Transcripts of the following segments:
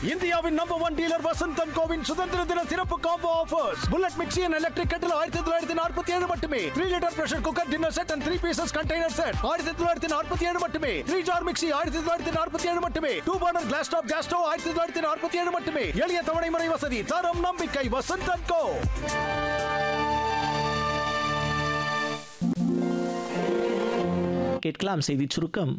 இந்தியாவின் number one dealer வசந்தன் கோவின் சுதந்திர தின சிறப்பு combo offers bullet mixie and electric கட்டில் ஆயிரத்தி தொள்ளாயிரத்தி நாற்பத்தி ஏழு மட்டுமே three litre pressure cooker dinner set and three pieces container set ஆயிரத்தி தொள்ளாயிரத்தி நாற்பத்தி ஏழு மட்டுமே த்ரீ ஜார் மிக்சி ஆயிரத்தி தொள்ளாயிரத்தி நாற்பத்தி ஏழு மட்டுமே two burner glass top gas stove ஆயிரத்தி தொள்ளாயிரத்தி நாற்பத்தி ஏழு மட்டுமே எளிய தவணை முறை வசதி தரம் நம்பிக்கை வசந்தன் கோ கேட்கலாம் செய்திச் சுருக்கம்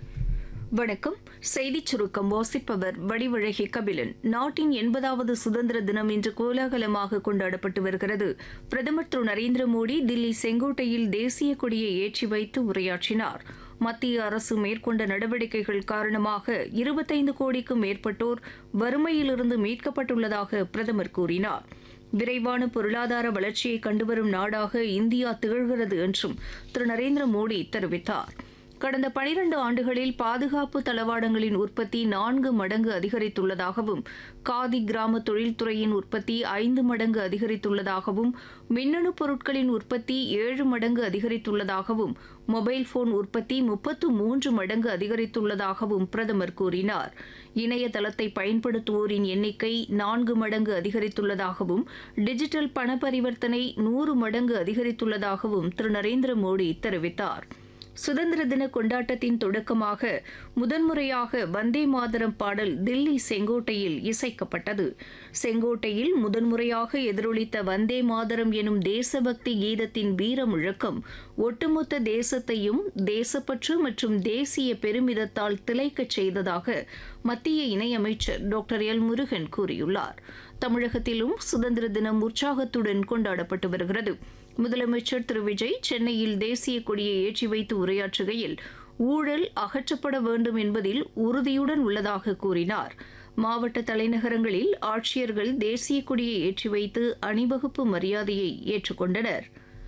வணக்கம் செய்திச் சுருக்கம் வாசிப்பவர் வடிவழகி கபிலன் நாட்டின் எண்பதாவது சுதந்திர தினம் இன்று கோலாகலமாக கொண்டாடப்பட்டு வருகிறது பிரதமர் திரு நரேந்திர மோடி தில்லி செங்கோட்டையில் தேசிய கொடியை ஏற்றி வைத்து உரையாற்றினார் மத்திய அரசு மேற்கொண்ட நடவடிக்கைகள் காரணமாக இருபத்தைந்து கோடிக்கும் மேற்பட்டோர் வறுமையிலிருந்து மீட்கப்பட்டுள்ளதாக பிரதமர் கூறினார் விரைவான பொருளாதார வளர்ச்சியை கண்டுவரும் நாடாக இந்தியா திகழ்கிறது என்றும் திரு நரேந்திர மோடி தெரிவித்தார் கடந்த பனிரண்டு ஆண்டுகளில் பாதுகாப்பு தளவாடங்களின் உற்பத்தி நான்கு மடங்கு அதிகரித்துள்ளதாகவும் காதி கிராம தொழில்துறையின் உற்பத்தி ஐந்து மடங்கு அதிகரித்துள்ளதாகவும் மின்னணு பொருட்களின் உற்பத்தி ஏழு மடங்கு அதிகரித்துள்ளதாகவும் மொபைல் போன் உற்பத்தி முப்பத்து மூன்று மடங்கு அதிகரித்துள்ளதாகவும் பிரதமர் கூறினார் இணையதளத்தை பயன்படுத்துவோரின் எண்ணிக்கை நான்கு மடங்கு அதிகரித்துள்ளதாகவும் டிஜிட்டல் பண பரிவர்த்தனை நூறு மடங்கு அதிகரித்துள்ளதாகவும் திரு நரேந்திர மோடி தெரிவித்தார் சுதந்திர தின கொண்டாட்டத்தின் தொடக்கமாக முதன்முறையாக வந்தே மாதரம் பாடல் தில்லி செங்கோட்டையில் இசைக்கப்பட்டது செங்கோட்டையில் முதன்முறையாக எதிரொலித்த வந்தே மாதரம் எனும் தேசபக்தி கீதத்தின் வீர முழக்கம் ஒட்டுமொத்த தேசத்தையும் தேசப்பற்று மற்றும் தேசிய பெருமிதத்தால் திளைக்கச் செய்ததாக மத்திய இணையமைச்சர் டாக்டர் எல் முருகன் கூறியுள்ளார் தமிழகத்திலும் சுதந்திர தினம் உற்சாகத்துடன் கொண்டாடப்பட்டு வருகிறது முதலமைச்சர் திரு விஜய் சென்னையில் தேசிய கொடியை ஏற்றி வைத்து உரையாற்றுகையில் ஊழல் அகற்றப்பட வேண்டும் என்பதில் உறுதியுடன் உள்ளதாக கூறினார் மாவட்ட தலைநகரங்களில் ஆட்சியர்கள் தேசிய கொடியை ஏற்றி வைத்து அணிவகுப்பு மரியாதையை ஏற்றுக்கொண்டனர்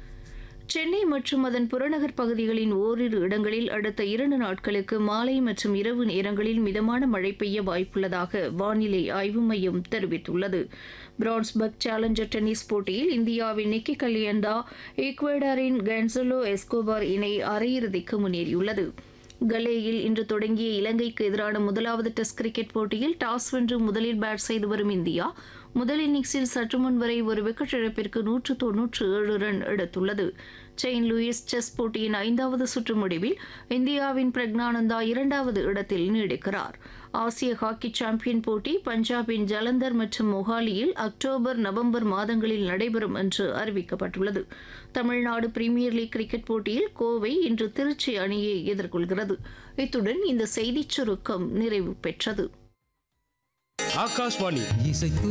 சென்னை மற்றும் அதன் புறநகர் பகுதிகளின் ஓரிரு இடங்களில் அடுத்த இரண்டு நாட்களுக்கு மாலை மற்றும் இரவு நேரங்களில் மிதமான மழை பெய்ய வாய்ப்புள்ளதாக வானிலை ஆய்வு மையம் தெரிவித்துள்ளது பிரான்ஸ்பர்க் சேலஞ்சர் டென்னிஸ் போட்டியில் இந்தியாவின் நிக்கி கல்யாண்டா ஈக்வடாரின் கன்சலோ எஸ்கோபார் இணை அரையிறுதிக்கு முன்னேறியுள்ளது கலேயில் இன்று தொடங்கிய இலங்கைக்கு எதிரான முதலாவது டெஸ்ட் கிரிக்கெட் போட்டியில் டாஸ் வென்று முதலில் பேட் செய்து வரும் இந்தியா முதல் இன்னிங்ஸில் சற்று முன் வரை ஒரு விக்கெட் இழப்பிற்கு நூற்று தொன்னூற்று ஏழு ரன் எடுத்துள்ளது செயின்ட் லூயிஸ் செஸ் போட்டியின் ஐந்தாவது சுற்று முடிவில் இந்தியாவின் பிரக்னானந்தா இரண்டாவது இடத்தில் நீடிக்கிறார் ஆசிய ஹாக்கி சாம்பியன் போட்டி பஞ்சாபின் ஜலந்தர் மற்றும் மொஹாலியில் அக்டோபர் நவம்பர் மாதங்களில் நடைபெறும் என்று அறிவிக்கப்பட்டுள்ளது தமிழ்நாடு பிரீமியர் லீக் கிரிக்கெட் போட்டியில் கோவை இன்று திருச்சி அணியை எதிர்கொள்கிறது இத்துடன் இந்த செய்திச் சுருக்கம் நிறைவு பெற்றது ஆகாஷ்வாணி இசைத்து